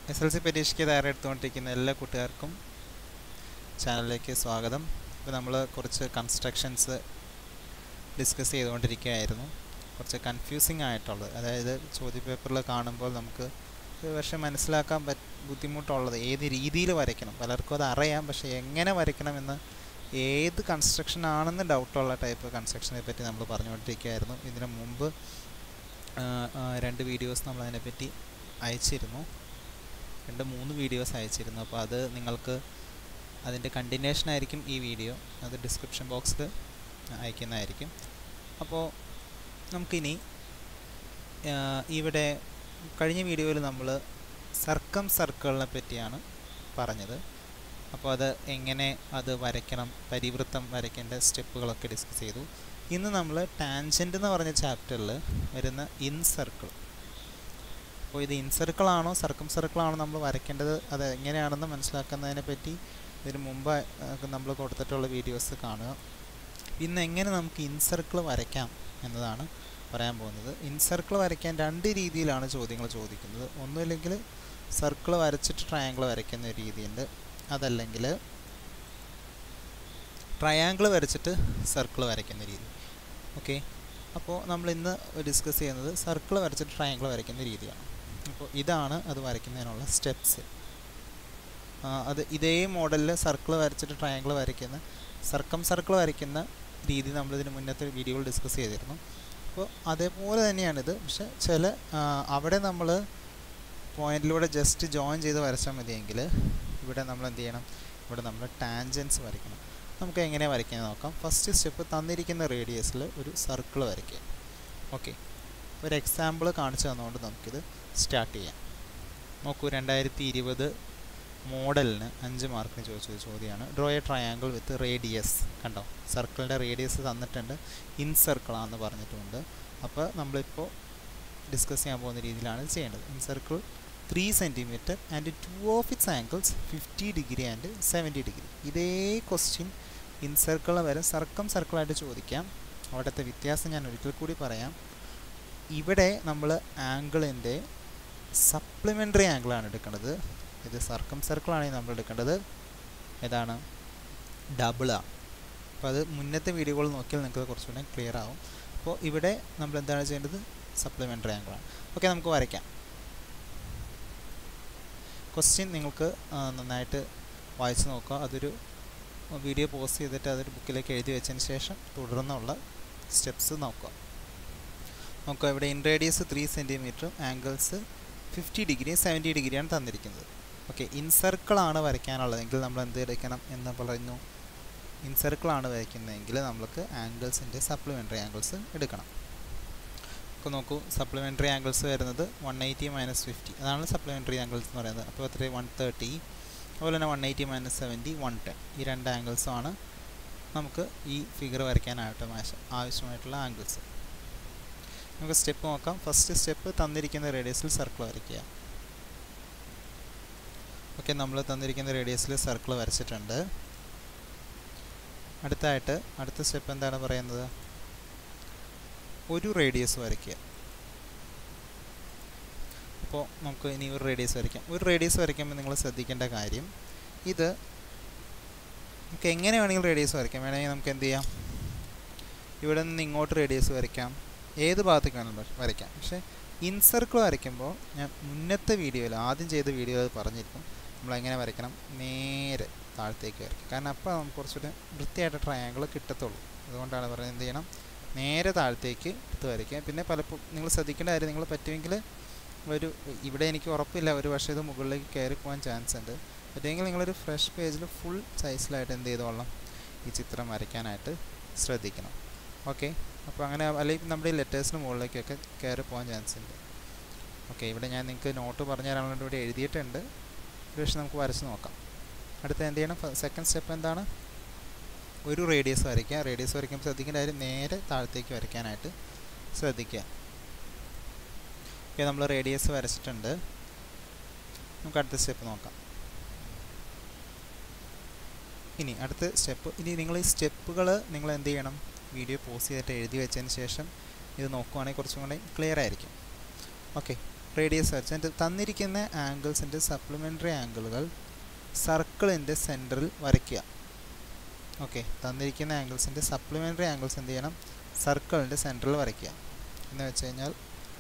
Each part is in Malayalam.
എസ് എൽ സി പരീക്ഷയ്ക്ക് തയ്യാറെടുത്തുകൊണ്ടിരിക്കുന്ന എല്ലാ കൂട്ടുകാർക്കും ചാനലിലേക്ക് സ്വാഗതം ഇപ്പോൾ നമ്മൾ കുറച്ച് കൺസ്ട്രക്ഷൻസ് ഡിസ്കസ് ചെയ്തുകൊണ്ടിരിക്കുകയായിരുന്നു കുറച്ച് കൺഫ്യൂസിങ് ആയിട്ടുള്ളത് അതായത് ചോദ്യപേപ്പറിൽ കാണുമ്പോൾ നമുക്ക് ഒരു പക്ഷേ മനസ്സിലാക്കാൻ പറ്റ ബുദ്ധിമുട്ടുള്ളത് ഏത് രീതിയിൽ വരയ്ക്കണം പലർക്കും അത് അറിയാം പക്ഷേ എങ്ങനെ വരയ്ക്കണമെന്ന് ഏത് കൺസ്ട്രക്ഷൻ ആണെന്ന് ഡൗട്ടുള്ള ടൈപ്പ് കൺസ്ട്രക്ഷനെ പറ്റി നമ്മൾ പറഞ്ഞുകൊണ്ടിരിക്കുകയായിരുന്നു ഇതിനു മുമ്പ് ആ, ആ, രണ്ട് വീഡിയോസ് നമ്മൾ അതിനെപ്പറ്റി അയച്ചിരുന്നു രണ്ട് മൂന്ന് വീഡിയോസ് അയച്ചിരുന്നു അപ്പോൾ അത് നിങ്ങൾക്ക് അതിൻ്റെ കണ്ടിന്യൂഷൻ ആയിരിക്കും ഈ വീഡിയോ അത് ഡിസ്ക്രിപ്ഷൻ ബോക്സിൽ അയക്കുന്നതായിരിക്കും അപ്പോൾ നമുക്കിനി ആ, ഇവിടെ കഴിഞ്ഞ വീഡിയോയിൽ നമ്മൾ സർക്കം സർക്കിളിനെ പറ്റിയാണ് പറഞ്ഞത് അപ്പോൾ അത് എങ്ങനെ അത് വരയ്ക്കണം പരിവൃത്തം വരയ്ക്കേണ്ട സ്റ്റെപ്പുകളൊക്കെ ഡിസ്കസ് ചെയ്തു ഇന്ന് നമ്മൾ ടാൻജൻ്റ് എന്ന് പറഞ്ഞ ചാപ്റ്ററിൽ വരുന്ന ഇൻ സർക്കിൾ അപ്പോൾ ഇത് ഇൻ സർക്കിൾ ആണോ സർക്കം സർക്കിൾ ആണോ നമ്മൾ വരയ്ക്കേണ്ടത് അത് എങ്ങനെയാണെന്ന് മനസ്സിലാക്കുന്നതിനെ പറ്റി ഇതിന് മുമ്പ് നമ്മൾ കൊടുത്തിട്ടുള്ള വീഡിയോസ് കാണുക ഇന്ന് എങ്ങനെ നമുക്ക് ഇൻ സർക്കിൾ വരയ്ക്കാം എന്നതാണ് പറയാൻ പോകുന്നത് ഇൻ സർക്കിൾ വരയ്ക്കാൻ രണ്ട് രീതിയിലാണ് ചോദ്യങ്ങൾ ചോദിക്കുന്നത് ഒന്നുമില്ലെങ്കിൽ സർക്കിൾ വരച്ചിട്ട് ട്രയാങ്കിൾ വരയ്ക്കുന്ന ഒരു രീതിയുണ്ട് അതല്ലെങ്കിൽ ട്രയാങ്കിൾ വരച്ചിട്ട് സർക്കിൾ വരയ്ക്കുന്ന രീതി ഓക്കെ അപ്പോൾ നമ്മൾ ഇന്ന് ഡിസ്കസ് ചെയ്യുന്നത് സർക്കിൾ വരച്ചിട്ട് ട്രയാങ്കിൾ വരയ്ക്കുന്ന രീതിയാണ് അപ്പോൾ ഇതാണ് അത് വരയ്ക്കുന്നതിനുള്ള സ്റ്റെപ്സ് അത് ഇതേ മോഡലിൽ സർക്കിൾ വരച്ചിട്ട് ട്രയാങ്കിൾ വരയ്ക്കുന്ന സർക്കം സർക്കിൾ വരയ്ക്കുന്ന രീതി നമ്മൾ ഇതിന് മുന്നത്തെ വീഡിയോയിൽ ഡിസ്കസ് ചെയ്തിരുന്നു അപ്പോൾ അതേപോലെ തന്നെയാണിത് പക്ഷെ ചില ആ, അവിടെ നമ്മൾ പോയിന്റിലൂടെ ജസ്റ്റ് ജോയിൻ ചെയ്ത് വരച്ചാൽ മതിയെങ്കിൽ ഇവിടെ നമ്മൾ എന്ത് ചെയ്യണം ഇവിടെ നമ്മൾ ടാൻജൻസ് വരയ്ക്കണം നമുക്ക് എങ്ങനെ വരയ്ക്കാൻ നോക്കാം ഫസ്റ്റ് സ്റ്റെപ്പ് തന്നിരിക്കുന്ന റേഡിയസിൽ ഒരു സർക്കിൾ വരയ്ക്കുക ഓക്കെ ഒരു എക്സാമ്പിൾ കാണിച്ചു തന്നുകൊണ്ട് നമുക്കിത് സ്റ്റാർട്ട് ചെയ്യാം നോക്കൂ രണ്ടായിരത്തി ഇരുപത് മോഡലിന് അഞ്ച് മാർക്കിന് ചോദിച്ചൊരു ചോദ്യമാണ് draw a triangle with radius കണ്ടോ സർക്കിളിൻ്റെ റേഡിയസ് തന്നിട്ടുണ്ട് ഇൻ സർക്കിളാണെന്ന് പറഞ്ഞിട്ടുണ്ട് അപ്പോൾ നമ്മളിപ്പോൾ ഡിസ്കസ് ചെയ്യാൻ പോകുന്ന രീതിയിലാണ് ഇത് ചെയ്യേണ്ടത് incircle three centimetre and two of its angles fifty degree and seventy degree ഇതേ ക്വസ്റ്റ്യൻ ഇൻ സർക്കിളിൽ വരെ സർക്കം സർക്കിളായിട്ട് ചോദിക്കാം അവിടുത്തെ വ്യത്യാസം ഞാൻ ഒരിക്കൽ കൂടി പറയാം ഇവിടെ നമ്മൾ ആംഗിളിൻ്റെ സപ്ലിമെൻ്ററി ആംഗിളാണ് എടുക്കേണ്ടത് ഇത് സർക്കം സർക്കിളാണെങ്കിൽ നമ്മൾ എടുക്കേണ്ടത് ഏതാണ് ഡബിളാണ് അപ്പോൾ അത് മുന്നത്തെ വീഡിയോകൾ നോക്കിയാൽ നിങ്ങൾക്ക് കുറച്ചുകൂടെ ക്ലിയർ ആവും അപ്പോൾ ഇവിടെ നമ്മൾ എന്താണ് ചെയ്യേണ്ടത് സപ്ലിമെൻ്ററി ആംഗിളാണ് ഓക്കെ നമുക്ക് വരയ്ക്കാം ക്വസ്റ്റ്യൻ നിങ്ങൾക്ക് ആ, നന്നായിട്ട് വായിച്ച് നോക്കുക അതൊരു വീഡിയോ പോസ്റ്റ് ചെയ്തിട്ട് അതൊരു ബുക്കിലേക്ക് എഴുതി വെച്ചതിന് ശേഷം തുടർന്നുള്ള സ്റ്റെപ്സ് നോക്കുക നോക്കുക ഇവിടെ ഇൻ റേഡിയസ് ത്രീ സെൻറ്റിമീറ്ററും ആംഗിൾസ് ഫിഫ്റ്റി ഡിഗ്രി സെവൻറ്റി ഡിഗ്രിയാണ് തന്നിരിക്കുന്നത് ഓക്കെ ഇൻ സർക്കിളാണ് വരയ്ക്കാനുള്ളതെങ്കിൽ നമ്മൾ എന്ത് എടുക്കണം എന്ന് പറയുന്നു ഇൻ സർക്കിളാണ് വരയ്ക്കുന്നതെങ്കിൽ നമ്മൾക്ക് ആംഗിൾസിൻ്റെ സപ്ലിമെൻ്ററി ആംഗിൾസ് എടുക്കണം അപ്പോൾ നോക്കൂ സപ്ലിമെൻ്ററി ആംഗിൾസ് വരുന്നത് വൺ എയ്റ്റി മൈനസ് ഫിഫ്റ്റി അതാണ് സപ്ലിമെൻ്ററി ആംഗിൾസ് എന്ന് പറയുന്നത് അപ്പോൾ എത്ര വൺ തേർട്ടി അതുപോലെ തന്നെ one eighty minus seventy one ten ഈ രണ്ട് ആംഗിൾസുമാണ് നമുക്ക് ഈ ഫിഗർ വരയ്ക്കാനായിട്ട് ആവശ്യ- ആവശ്യമായിട്ടുള്ള ആംഗിൾസ് നമുക്ക് സ്റ്റെപ്പ് നോക്കാം ഫസ്റ്റ് സ്റ്റെപ്പ് തന്നിരിക്കുന്ന റേഡിയസിൽ സർക്കിൾ വരയ്ക്കുക ഓക്കെ നമ്മൾ തന്നിരിക്കുന്ന റേഡിയസിൽ സർക്കിൾ വരച്ചിട്ടുണ്ട് അടുത്തായിട്ട് അടുത്ത സ്റ്റെപ്പ് എന്താണ് പറയുന്നത് ഒരു റേഡിയസ് വരയ്ക്കുക അപ്പോൾ നമുക്ക് ഇനി ഒരു റേഡിയസ് വരയ്ക്കാം ഒരു റേഡിയസ് വരയ്ക്കുമ്പോൾ നിങ്ങൾ ശ്രദ്ധിക്കേണ്ട കാര്യം ഇത് നമുക്ക് എങ്ങനെ വേണമെങ്കിലും റേഡിയസ് വരയ്ക്കാം വേണമെങ്കിൽ നമുക്ക് എന്ത് ചെയ്യാം ഇവിടെ നിന്ന് ഇങ്ങോട്ട് റേഡിയസ് വരയ്ക്കാം ഏത് ഭാഗത്തേക്ക് വേണമെങ്കിലും വരയ്ക്കാം പക്ഷേ ഇൻ സർക്കിൾ വരയ്ക്കുമ്പോൾ ഞാൻ മുന്നത്തെ വീഡിയോയിൽ ആദ്യം ചെയ്ത വീഡിയോയിൽ പറഞ്ഞിരുന്നു നമ്മൾ എങ്ങനെ വരയ്ക്കണം നേരെ താഴത്തേക്ക് വരയ്ക്കും കാരണം അപ്പോൾ നമുക്ക് കുറച്ചുകൂടി വൃത്തിയായിട്ട് ട്രയാങ്കിൾ കിട്ടത്തുള്ളൂ അതുകൊണ്ടാണ് പറയുന്നത് എന്ത് ചെയ്യണം നേരെ താഴത്തേക്ക് എടുത്ത് വരയ്ക്കുക പിന്നെ പലപ്പോൾ നിങ്ങൾ ശ്രദ്ധിക്കേണ്ട കാര്യം നിങ്ങൾ പറ്റുമെങ്കിൽ ഒരു ഇവിടെ എനിക്ക് ഉറപ്പില്ല ഒരു പക്ഷേ ഇത് മുകളിലേക്ക് കയറി പോകാൻ ചാൻസ് ഉണ്ട് പറ്റുമെങ്കിൽ നിങ്ങളൊരു ഫ്രഷ് പേജിൽ ഫുൾ സൈസിലായിട്ട് എന്ത് ചെയ്തോളാം ഈ ചിത്രം വരയ്ക്കാനായിട്ട് ശ്രദ്ധിക്കണം ഓക്കെ അപ്പോൾ അങ്ങനെ അല്ലെങ്കിൽ നമ്മുടെ ഈ ലെറ്റേഴ്സിന് മുകളിലേക്കൊക്കെ കയറി പോകാൻ ചാൻസ് ഉണ്ട് ഓക്കെ ഇവിടെ ഞാൻ നിങ്ങൾക്ക് നോട്ട് പറഞ്ഞു തരാൻ വേണ്ടി ഇവിടെ എഴുതിയിട്ടുണ്ട് ഒരു പക്ഷേ നമുക്ക് വരച്ച് നോക്കാം അടുത്ത എന്ത് ചെയ്യണം സെക്കൻഡ് സ്റ്റെപ്പ് എന്താണ് ഒരു റേഡിയസ് വരയ്ക്കുക റേഡിയസ് വരയ്ക്കുമ്പോൾ ശ്രദ്ധിക്കേണ്ട കാര്യം നേരെ താഴത്തേക്ക് വരയ്ക്കാനായിട്ട് ശ്രദ്ധിക്കുക ഓക്കെ നമ്മൾ റേഡിയസ് വരച്ചിട്ടുണ്ട് നമുക്ക് അടുത്ത സ്റ്റെപ്പ് നോക്കാം ഇനി അടുത്ത സ്റ്റെപ്പ് ഇനി നിങ്ങൾ ഈ സ്റ്റെപ്പുകൾ നിങ്ങൾ എന്ത് ചെയ്യണം വീഡിയോ പോസ്റ്റ് ചെയ്തിട്ട് എഴുതി വെച്ചതിന് ശേഷം ഇത് നോക്കുവാണെങ്കിൽ കുറച്ചും കൂടെ ക്ലിയർ ആയിരിക്കും ഓക്കെ റേഡിയസ് വരച്ച് എന്നിട്ട് തന്നിരിക്കുന്ന ആംഗിൾസിൻ്റെ സപ്ലിമെൻ്ററി ആംഗിളുകൾ സർക്കിളിൻ്റെ സെൻറ്ററിൽ വരയ്ക്കുക ഓക്കെ തന്നിരിക്കുന്ന ആംഗിൾസിൻ്റെ സപ്ലിമെൻ്ററി ആംഗിൾസ് എന്ത് ചെയ്യണം സർക്കിളിൻ്റെ സെൻറ്ററിൽ വരയ്ക്കുക എന്ന് വെച്ച് കഴിഞ്ഞാൽ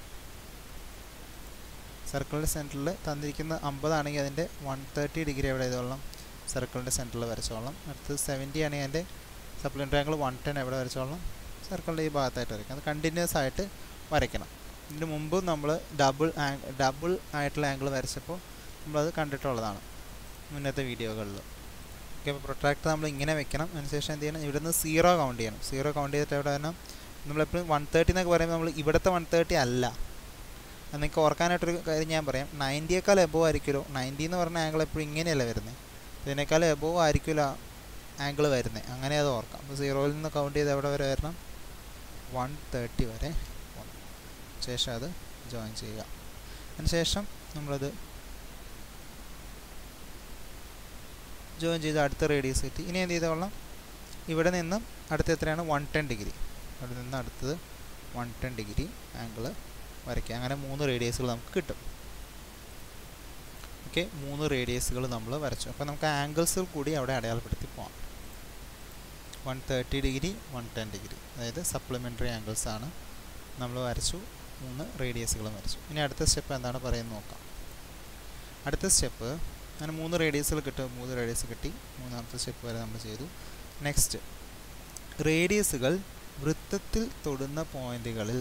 സർക്കിളിൻ്റെ സെൻറ്ററിൽ തന്നിരിക്കുന്ന അമ്പതാണെങ്കിൽ അതിൻ്റെ വൺ തേർട്ടി ഡിഗ്രി എവിടെ ചെയ്തോളാം സർക്കിളിൻ്റെ സെൻറ്ററിൽ വരച്ചോളാം അടുത്തത് സെവൻറ്റി ആണെങ്കിൽ അതിൻ്റെ സപ്ലിമെൻ്ററി ആംഗിൾ വൺ ടെൻ എവിടെ വരച്ചോളാം സർക്കിളിൻ്റെ ഈ ഭാഗത്തായിട്ട് വരയ്ക്കാം അത് കണ്ടിന്യൂസ് ആയിട്ട് വരയ്ക്കണം ഇതിന് മുമ്പ് നമ്മൾ ഡബിൾ ആംഗ് ഡബിൾ ആയിട്ടുള്ള ആംഗിൾ വരച്ചപ്പോൾ നമ്മളത് കണ്ടിട്ടുള്ളതാണ് മുന്നത്തെ വീഡിയോകളിൽ ഓക്കെ അപ്പോൾ പ്രൊട്രാക്ടർ നമ്മൾ ഇങ്ങനെ വെക്കണം അതിനുശേഷം എന്ത് ചെയ്യണം ഇവിടുന്ന് സീറോ കൗണ്ട് ചെയ്യണം സീറോ കൗണ്ട് ചെയ്തിട്ട് എവിടെ വരണം നമ്മളെപ്പോഴും വൺ തേർട്ടി എന്നൊക്കെ പറയുമ്പോൾ നമ്മൾ ഇവിടുത്തെ വൺ തേർട്ടി അല്ല അത് നിങ്ങൾക്ക് ഓർക്കാനായിട്ടൊരു കാര്യം ഞാൻ പറയാം നയൻറ്റിയേക്കാൾ എബോവ് ആയിരിക്കുമല്ലോ നയൻറ്റി എന്ന് പറഞ്ഞ ആംഗിൾ എപ്പോഴും ഇങ്ങനെയല്ല വരുന്നത് ഇതിനേക്കാൾ എബോവ് ആയിരിക്കുമല്ലോ ആംഗിൾ വരുന്നത് അങ്ങനെ അത് ഓർക്കാം അപ്പോൾ സീറോയിൽ നിന്ന് കൗണ്ട് ചെയ്ത് എവിടെ വരെ വരണം വൺ തേർട്ടി വരെ പോകണം ശേഷം അത് ജോയിൻ ചെയ്യുക അതിനുശേഷം നമ്മളത് ജോയിൻ ചെയ്ത് അടുത്ത റേഡിയസ് കിട്ടി ഇനി എന്ത് ചെയ്തോളാം ഇവിടെ നിന്നും അടുത്ത എത്രയാണ് വൺ ടെൻ ഡിഗ്രി അവിടെ നിന്ന് അടുത്തത് വൺ ടെൻ ഡിഗ്രി ആംഗിൾ വരയ്ക്കുക അങ്ങനെ മൂന്ന് റേഡിയസുകൾ നമുക്ക് കിട്ടും ഓക്കെ മൂന്ന് റേഡിയസുകൾ നമ്മൾ വരച്ചു അപ്പോൾ നമുക്ക് ആംഗിൾസ് കൂടി അവിടെ അടയാളപ്പെടുത്തി പോകാം one thirty degree one ten degree അതായത് സപ്ലിമെൻ്ററി ആംഗിൾസ് ആണ് നമ്മൾ വരച്ചു മൂന്ന് റേഡിയസുകളും വരച്ചു ഇനി അടുത്ത സ്റ്റെപ്പ് എന്താണ് പറയുന്നത് നോക്കാം അടുത്ത സ്റ്റെപ്പ് അങ്ങനെ മൂന്ന് റേഡിയസുകൾ കിട്ടും മൂന്ന് റേഡിയസ് കിട്ടി മൂന്നാമത്തെ സ്റ്റെപ്പ് വരെ നമ്മൾ ചെയ്തു നെക്സ്റ്റ് റേഡിയസുകൾ വൃത്തത്തിൽ തൊടുന്ന പോയിന്റുകളിൽ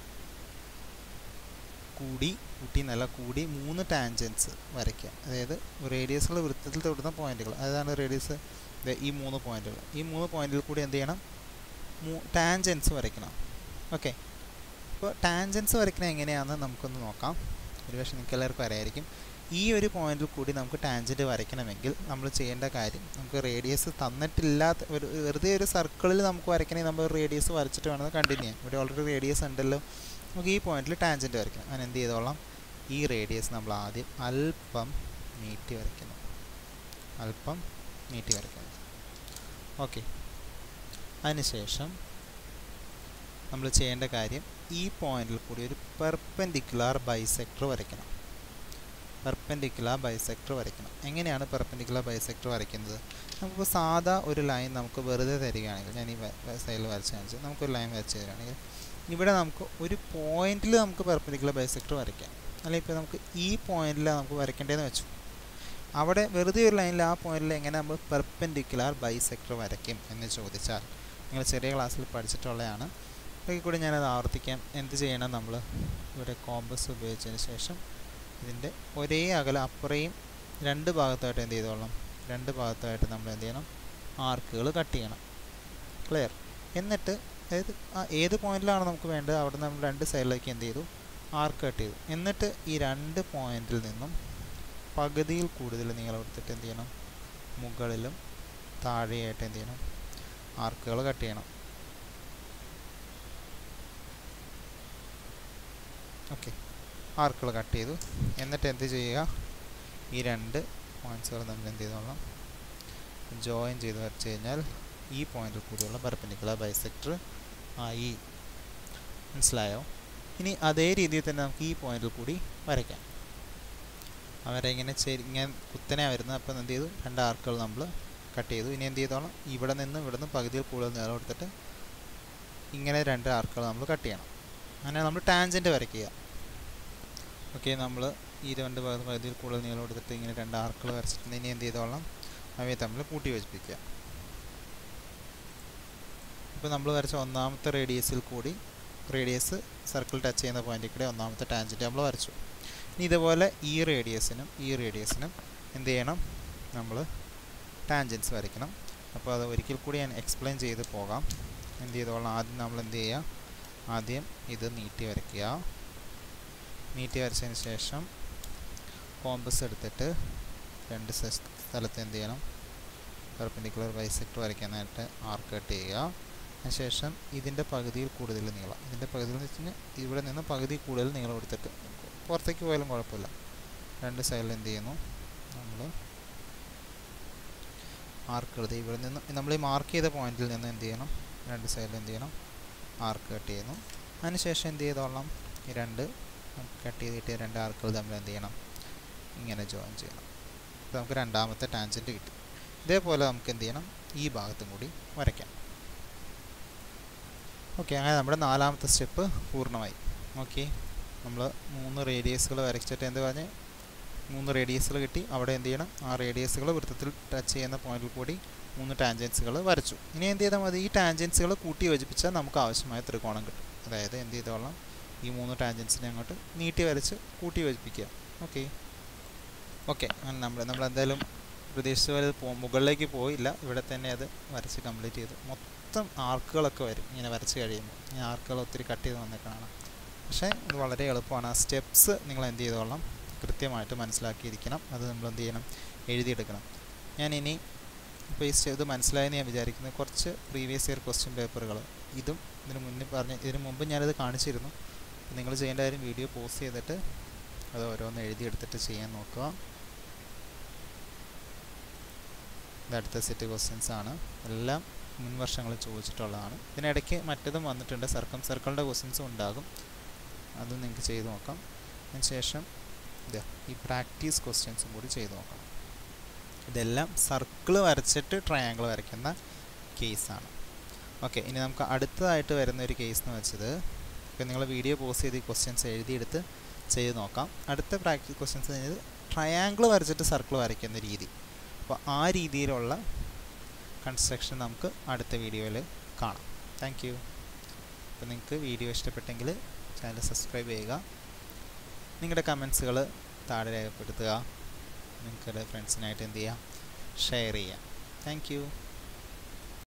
കൂടി കൂട്ടി നല്ല കൂടി മൂന്ന് ടാൻജൻസ് വരയ്ക്കുക അതായത് റേഡിയസുകൾ വൃത്തത്തിൽ തൊടുന്ന പോയിന്റുകൾ അതാണ് റേഡിയസ് ഈ മൂന്ന് പോയിന്റുകൾ ഈ മൂന്ന് പോയിന്റിൽ കൂടി എന്ത് ചെയ്യണം ടാൻജൻസ് വരയ്ക്കണം ഓക്കെ അപ്പോൾ ടാൻജൻസ് വരയ്ക്കണത് എങ്ങനെയാണെന്ന് നമുക്കൊന്ന് നോക്കാം ഒരുപക്ഷെ നിങ്ങൾക്ക് എല്ലാവർക്കും അറിയായിരിക്കും ഈ ഒരു പോയിന്റിൽ കൂടി നമുക്ക് ടാൻജൻറ്റ് വരയ്ക്കണമെങ്കിൽ നമ്മൾ ചെയ്യേണ്ട കാര്യം നമുക്ക് റേഡിയസ് തന്നിട്ടില്ലാത്ത ഒരു വെറുതെ ഒരു സർക്കിളിൽ നമുക്ക് വരയ്ക്കണമെങ്കിൽ നമ്മൾ റേഡിയസ് വരച്ചിട്ട് വേണം കണ്ടിന്യൂ ചെയ്യാൻ ഇവിടെ ഓൾറെഡി റേഡിയസ് ഉണ്ടല്ലോ നമുക്ക് ഈ പോയിന്റിൽ ടാൻജൻറ്റ് വരയ്ക്കണം അങ്ങനെ എന്ത് ചെയ്തോളാം ഈ റേഡിയസ് നമ്മൾ ആദ്യം അല്പം നീട്ടി വരയ്ക്കുന്നു അല്പം നീട്ടി വരയ്ക്കുന്നു ഓക്കെ അതിനുശേഷം നമ്മൾ ചെയ്യേണ്ട കാര്യം ഈ പോയിന്റിൽ കൂടി ഒരു പെർപ്പൻഡിക്കുലാർ ബൈസെക്ടർ വരയ്ക്കണം പെർപ്പൻഡിക്കുലാർ ബൈസെക്ടർ വരയ്ക്കണം എങ്ങനെയാണ് പെർപ്പൻഡിക്കുലാർ ബൈസെക്ടർ വരയ്ക്കുന്നത് നമുക്കിപ്പോൾ സാധാ ഒരു ലൈൻ നമുക്ക് വെറുതെ തരികയാണെങ്കിൽ ഞാൻ ഈ സൈഡിൽ വരച്ച് കാണിച്ചു നമുക്കൊരു ലൈൻ വരച്ച് തരികയാണെങ്കിൽ ഇവിടെ നമുക്ക് ഒരു പോയിന്റിൽ നമുക്ക് പെർപ്പൻഡിക്കുലർ ബൈസെക്ടർ വരയ്ക്കാം അല്ലെങ്കിൽ ഇപ്പോൾ നമുക്ക് ഈ പോയിന്റിൽ നമുക്ക് വരയ്ക്കേണ്ടതെന്ന് വെച്ചു അവിടെ വെറുതെ ഒരു ലൈനിൽ ആ പോയിന്റിൽ എങ്ങനെ നമ്മൾ പെർപ്പൻഡിക്കുലാർ ബൈസെക്ടർ വരയ്ക്കും എന്ന് ചോദിച്ചാൽ നിങ്ങൾ ചെറിയ ക്ലാസ്സിൽ പഠിച്ചിട്ടുള്ളതാണ് ഒരിക്കൽ കൂടി ഞാനത് ആവർത്തിക്കാം എന്ത് ചെയ്യണം നമ്മൾ ഇവിടെ കോമ്പസ് ഉപയോഗിച്ചതിന് ശേഷം ഇതിൻ്റെ ഒരേ അകലം അപ്പുറയും രണ്ട് ഭാഗത്തായിട്ട് എന്ത് ചെയ്തോളാം രണ്ട് ഭാഗത്തായിട്ട് നമ്മൾ എന്ത് ചെയ്യണം ആർക്കുകൾ കട്ട് ചെയ്യണം ക്ലിയർ എന്നിട്ട് അതായത് ഏത് പോയിന്റിലാണ് നമുക്ക് വേണ്ടത് അവിടെ നമ്മൾ രണ്ട് സൈഡിലേക്ക് എന്ത് ചെയ്തു ആർക്ക് കട്ട് ചെയ്തു എന്നിട്ട് ഈ രണ്ട് പോയിന്റിൽ നിന്നും പകുതിയിൽ കൂടുതൽ നീളം എടുത്തിട്ട് എന്ത് ചെയ്യണം മുകളിലും താഴെയായിട്ട് എന്ത് ചെയ്യണം ആർക്കുകൾ കട്ട് ചെയ്യണം ഓക്കെ ആർക്കുകൾ കട്ട് ചെയ്തു എന്നിട്ട് എന്ത് ചെയ്യുക ഈ രണ്ട് പോയിൻറ്റ്സുകൾ നമ്മൾ എന്ത് ചെയ്തോളാം ജോയിൻ ചെയ്ത് വരച്ച് കഴിഞ്ഞാൽ ഈ പോയിന്റിൽ കൂടിയുള്ള പെർപ്പൻഡിക്കുലർ ബൈസെക്ടർ ആയി മനസ്സിലായോ ഇനി അതേ രീതിയിൽ തന്നെ നമുക്ക് ഈ പോയിന്റിൽ കൂടി വരയ്ക്കാം അവരെ ഇങ്ങനെ ചെരി ഇങ്ങനെ കുത്തനെ വരുന്നത് അപ്പം എന്ത് ചെയ്തു രണ്ട് ആർക്കുകൾ നമ്മൾ കട്ട് ചെയ്തു ഇനി എന്ത് ചെയ്തോളാം ഇവിടെ നിന്ന് ഇവിടെ നിന്ന് പകുതിയിൽ കൂടുതൽ നീളം എടുത്തിട്ട് ഇങ്ങനെ രണ്ട് ആർക്കുകൾ നമ്മൾ കട്ട് ചെയ്യണം അങ്ങനെ നമ്മൾ ടാൻജൻറ്റ് വരയ്ക്കുക ഓക്കെ നമ്മൾ ഈ രണ്ട് ഭാഗത്ത് പകുതിയിൽ കൂടുതൽ നീളം എടുത്തിട്ട് ഇങ്ങനെ രണ്ട് ആർക്കുകൾ വരച്ചിട്ട് ഇനി എന്ത് ചെയ്തോളാം അവയെ തമ്മിൽ കൂട്ടി യോജിപ്പിക്കുക ഇപ്പോൾ നമ്മൾ വരച്ച ഒന്നാമത്തെ റേഡിയസിൽ കൂടി റേഡിയസ് സർക്കിൾ ടച്ച് ചെയ്യുന്ന പോയിന്റിൽ കൂടെ ഒന്നാമത്തെ ടാൻജൻറ്റ് നമ്മൾ വരച്ചു ഇനി ഇതുപോലെ ഈ റേഡിയസിനും ഈ റേഡിയസിനും എന്ത് ചെയ്യണം നമ്മൾ ടാൻജൻസ് വരയ്ക്കണം അപ്പോൾ അത് ഒരിക്കൽ കൂടി ഞാൻ എക്സ്പ്ലെയിൻ ചെയ്ത് പോകാം എന്ത് ചെയ്തോളാം ആദ്യം നമ്മൾ എന്ത് ചെയ്യുക ആദ്യം ഇത് നീട്ടി വരയ്ക്കുക നീട്ടി വരച്ചതിന് ശേഷം കോമ്പസ് എടുത്തിട്ട് രണ്ട് സ്ഥലത്ത് എന്ത് ചെയ്യണം പെർപെൻഡിക്കുലർ ബൈസെക്ടർ വരയ്ക്കാനായിട്ട് ആർക്ക് കട്ട് ചെയ്യുക അതിനുശേഷം ഇതിൻ്റെ പകുതിയിൽ കൂടുതൽ നീളം ഇതിൻ്റെ പകുതിയിൽ എന്ന് വെച്ച് കഴിഞ്ഞാൽ ഇവിടെ നിന്ന് പകുതി കൂടുതൽ നീളം എടുത്തിട്ട് പുറത്തേക്ക് പോയാലും കുഴപ്പമില്ല രണ്ട് സൈഡിൽ എന്ത് ചെയ്യുന്നു നമ്മൾ ആർക്ക് എടുത്ത് ഇവിടെ നിന്ന് നമ്മൾ ഈ മാർക്ക് ചെയ്ത പോയിന്റിൽ നിന്ന് എന്ത് ചെയ്യണം രണ്ട് സൈഡിൽ എന്ത് ചെയ്യണം ആർക്ക് കട്ട് ചെയ്യുന്നു അതിനുശേഷം എന്ത് ചെയ്തോളാം ഈ രണ്ട് നമുക്ക് കട്ട് ചെയ്ത് കിട്ടിയ രണ്ട് ആർക്കുകൾ തമ്മിൽ എന്ത് ചെയ്യണം ഇങ്ങനെ ജോയിൻ ചെയ്യണം അപ്പോൾ നമുക്ക് രണ്ടാമത്തെ ടാൻജൻറ്റ് കിട്ടി ഇതേപോലെ നമുക്ക് എന്ത് ചെയ്യണം ഈ ഭാഗത്തും കൂടി വരയ്ക്കാം ഓക്കെ അങ്ങനെ നമ്മുടെ നാലാമത്തെ സ്റ്റെപ്പ് പൂർണ്ണമായി ഓക്കെ നമ്മൾ മൂന്ന് റേഡിയസുകൾ വരച്ചിട്ട് എന്ത് പറഞ്ഞ് മൂന്ന് റേഡിയസുകൾ കിട്ടി അവിടെ എന്ത് ചെയ്യണം ആ റേഡിയസുകൾ വൃത്തത്തിൽ ടച്ച് ചെയ്യുന്ന പോയിന്റിൽ കൂടി മൂന്ന് ടാൻജൻസുകൾ വരച്ചു ഇനി എന്ത് ചെയ്താൽ മതി ഈ ടാൻജൻസുകൾ കൂട്ടി യോജിപ്പിച്ചാൽ നമുക്ക് ആവശ്യമായ ത്രികോണം കിട്ടും അതായത് എന്ത് ചെയ്തോളാം ഈ മൂന്ന് ടാൻജൻസിനെ അങ്ങോട്ട് നീട്ടി വരച്ച് കൂട്ടി യോജിപ്പിക്കുക ഓക്കെ ഓക്കെ അങ്ങനെ നമ്മൾ നമ്മൾ എന്തായാലും പ്രതീക്ഷിച്ച പോലെ പോ മുകളിലേക്ക് പോയില്ല ഇവിടെ തന്നെ അത് വരച്ച് കംപ്ലീറ്റ് ചെയ്തു മൊത്തം ആർക്കുകളൊക്കെ വരും ഇങ്ങനെ വരച്ച് കഴിയുമ്പോൾ ഈ ആർക്കുകൾ ഒത്തിരി കട്ട് ചെയ്ത് വന്നേക്കാണ് പക്ഷേ ഇത് വളരെ എളുപ്പമാണ് ആ സ്റ്റെപ്സ് നിങ്ങൾ എന്ത് ചെയ്തോളാം കൃത്യമായിട്ട് മനസ്സിലാക്കിയിരിക്കണം അത് നമ്മൾ എന്ത് ചെയ്യണം എഴുതിയെടുക്കണം ഞാൻ ഇനി ഇപ്പോൾ ഈ സ്റ്റെ ഇത് മനസ്സിലായെന്ന് ഞാൻ വിചാരിക്കുന്നത് കുറച്ച് പ്രീവിയസ് ഇയർ ക്വസ്റ്റ്യൻ പേപ്പറുകൾ ഇതും ഇതിന് മുന്നേ പറഞ്ഞ ഇതിന് മുമ്പ് ഞാനത് കാണിച്ചിരുന്നു നിങ്ങൾ ചെയ്യേണ്ട കാര്യം വീഡിയോ പോസ്റ്റ് ചെയ്തിട്ട് അത് ഓരോന്ന് എഴുതിയെടുത്തിട്ട് ചെയ്യാൻ നോക്കുക ഇത് അടുത്ത സെറ്റ് ക്വസ്റ്റ്യൻസ് ആണ് എല്ലാം മുൻ വർഷങ്ങളിൽ ചോദിച്ചിട്ടുള്ളതാണ് ഇതിനിടയ്ക്ക് മറ്റതും വന്നിട്ടുണ്ട് സർക്കം സർക്കിളിൻ്റെ ക്വസ്റ്റ്യൻസും ഉണ്ടാകും അതും നിങ്ങൾക്ക് ചെയ്ത് നോക്കാം അതിന് ശേഷം ഇത് ഈ പ്രാക്ടീസ് ക്വസ്റ്റ്യൻസും കൂടി ചെയ്ത് നോക്കണം ഇതെല്ലാം സർക്കിൾ വരച്ചിട്ട് ട്രയാങ്കിൾ വരയ്ക്കുന്ന കേസാണ് ഓക്കെ ഇനി നമുക്ക് അടുത്തതായിട്ട് വരുന്ന ഒരു കേസ് എന്ന് വെച്ചത് ഇപ്പം നിങ്ങൾ വീഡിയോ പോസ്റ്റ് ചെയ്ത് ഈ ക്വസ്റ്റ്യൻസ് എഴുതിയെടുത്ത് ചെയ്ത് നോക്കാം അടുത്ത പ്രാക്ടീസ് ക്വസ്റ്റ്യൻസ് കഴിഞ്ഞത് ട്രയാങ്കിൾ വരച്ചിട്ട് സർക്കിൾ വരയ്ക്കുന്ന രീതി അപ്പോൾ ആ രീതിയിലുള്ള കൺസ്ട്രക്ഷൻ നമുക്ക് അടുത്ത വീഡിയോയിൽ കാണാം താങ്ക് യു അപ്പോൾ നിങ്ങൾക്ക് വീഡിയോ ഇഷ്ടപ്പെട്ടെങ്കിൽ ചാനൽ സബ്സ്ക്രൈബ് ചെയ്യുക നിങ്ങളുടെ കമൻസുകൾ താഴെ രേഖപ്പെടുത്തുക നിങ്ങളുടെ ഫ്രണ്ട്സിനായിട്ട് എന്ത് ചെയ്യുക ഷെയർ ചെയ്യുക താങ്ക്